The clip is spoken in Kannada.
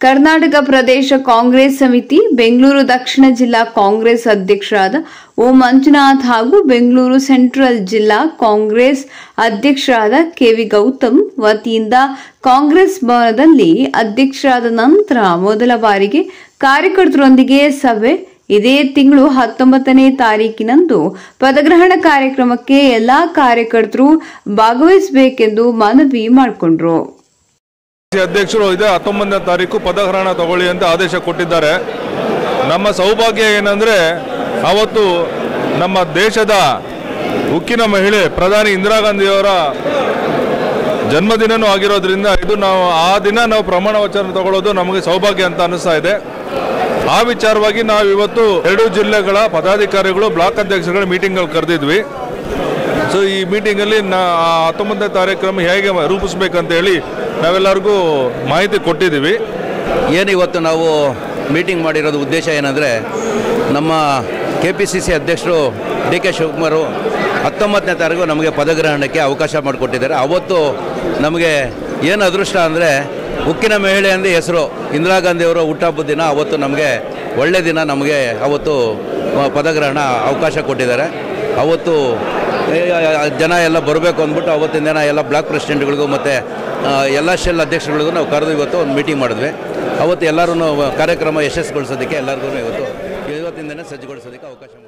ಕರ್ನಾಟಕ ಪ್ರದೇಶ ಕಾಂಗ್ರೆಸ್ ಸಮಿತಿ ಬೆಂಗಳೂರು ದಕ್ಷಿಣ ಜಿಲ್ಲಾ ಕಾಂಗ್ರೆಸ್ ಅಧ್ಯಕ್ಷರಾದ ಓ ಮಂಜುನಾಥ್ ಹಾಗೂ ಬೆಂಗಳೂರು ಸೆಂಟ್ರಲ್ ಜಿಲ್ಲಾ ಕಾಂಗ್ರೆಸ್ ಅಧ್ಯಕ್ಷರಾದ ಕೆವಿ ಗೌತಮ್ ವತಿಯಿಂದ ಕಾಂಗ್ರೆಸ್ ಭವನದಲ್ಲಿ ಅಧ್ಯಕ್ಷರಾದ ನಂತರ ಮೊದಲ ಬಾರಿಗೆ ಕಾರ್ಯಕರ್ತರೊಂದಿಗೆ ಸಭೆ ಇದೇ ತಿಂಗಳು ಹತ್ತೊಂಬತ್ತನೇ ತಾರೀಕಿನಂದು ಪದಗ್ರಹಣ ಕಾರ್ಯಕ್ರಮಕ್ಕೆ ಎಲ್ಲಾ ಕಾರ್ಯಕರ್ತರು ಭಾಗವಹಿಸಬೇಕೆಂದು ಮನವಿ ಮಾಡಿಕೊಂಡ್ರು ಅಧ್ಯಕ್ಷರು ಇದೇ ಹತ್ತೊಂಬತ್ತನೇ ತಾರೀಕು ಪದಗ್ರಹಣ ತಗೊಳ್ಳಿ ಅಂತ ಆದೇಶ ಕೊಟ್ಟಿದ್ದಾರೆ ನಮ್ಮ ಸೌಭಾಗ್ಯ ಏನಂದರೆ ಅವತ್ತು ನಮ್ಮ ದೇಶದ ಉಕ್ಕಿನ ಮಹಿಳೆ ಪ್ರಧಾನಿ ಇಂದಿರಾ ಗಾಂಧಿಯವರ ಜನ್ಮದಿನನೂ ಆಗಿರೋದ್ರಿಂದ ಇದು ನಾವು ಆ ದಿನ ನಾವು ಪ್ರಮಾಣ ವಚನ ತಗೊಳ್ಳೋದು ನಮಗೆ ಸೌಭಾಗ್ಯ ಅಂತ ಅನಿಸ್ತಾ ಇದೆ ಆ ವಿಚಾರವಾಗಿ ನಾವು ಇವತ್ತು ಎರಡು ಜಿಲ್ಲೆಗಳ ಪದಾಧಿಕಾರಿಗಳು ಬ್ಲಾಕ್ ಅಧ್ಯಕ್ಷರುಗಳ ಮೀಟಿಂಗ್ಗಳು ಕರೆದಿದ್ವಿ ಸೊ ಈ ಮೀಟಿಂಗಲ್ಲಿ ನಾ ಆ ಹತ್ತೊಂಬತ್ತನೇ ತಾರೀಕ್ರಮ ಹೇಗೆ ರೂಪಿಸ್ಬೇಕಂತ ಹೇಳಿ ನಾವೆಲ್ಲರಿಗೂ ಮಾಹಿತಿ ಕೊಟ್ಟಿದ್ದೀವಿ ಏನು ಇವತ್ತು ನಾವು ಮೀಟಿಂಗ್ ಮಾಡಿರೋದು ಉದ್ದೇಶ ಏನಂದರೆ ನಮ್ಮ ಕೆ ಪಿ ಸಿ ಸಿ ಅಧ್ಯಕ್ಷರು ಡಿ ಕೆ ಶಿವಕುಮಾರು ಹತ್ತೊಂಬತ್ತನೇ ತಾರೀಕು ನಮಗೆ ಪದಗ್ರಹಣಕ್ಕೆ ಅವಕಾಶ ಮಾಡಿಕೊಟ್ಟಿದ್ದಾರೆ ಅವತ್ತು ನಮಗೆ ಏನು ಅದೃಷ್ಟ ಅಂದರೆ ಉಕ್ಕಿನ ಮಹಿಳೆ ಅಂದರೆ ಹೆಸರು ಇಂದಿರಾ ಗಾಂಧಿಯವರ ಹುಟ್ಟಹಬ್ಬದ ದಿನ ಅವತ್ತು ನಮಗೆ ಒಳ್ಳೆ ದಿನ ನಮಗೆ ಅವತ್ತು ಆ, ಪದಗ್ರಹಣ ಅವಕಾಶ ಕೊಟ್ಟಿದ್ದಾರೆ ಅವತ್ತು ಏ, ಜನ ಎಲ್ಲ ಬರಬೇಕು ಅಂದ್ಬಿಟ್ಟು ಅವತ್ತಿನ ದಿನ ಎಲ್ಲ ಬ್ಲಾಕ್ ಪ್ರೆಸಿಡೆಂಟ್ಗಳಿಗೂ ಮತ್ತು ಎಲ್ಲ ಶೆಲ್ ಅಧ್ಯಕ್ಷರುಗಳಿಗೂ ನಾವು ಕರೆದು ಇವತ್ತು ಒಂದು ಮೀಟಿಂಗ್ ಮಾಡಿದ್ವಿ ಅವತ್ತು ಎಲ್ಲರೂ ಕಾರ್ಯಕ್ರಮ ಯಶಸ್ಸುಗೊಳಿಸೋದಕ್ಕೆ ಎಲ್ಲರಿಗೂ ಇವತ್ತು ಇವತ್ತಿನ ದಿನ ಸಜ್ಜುಗೊಳಿಸೋದಕ್ಕೆ ಅವಕಾಶ ಮಾಡಿದ್ವಿ.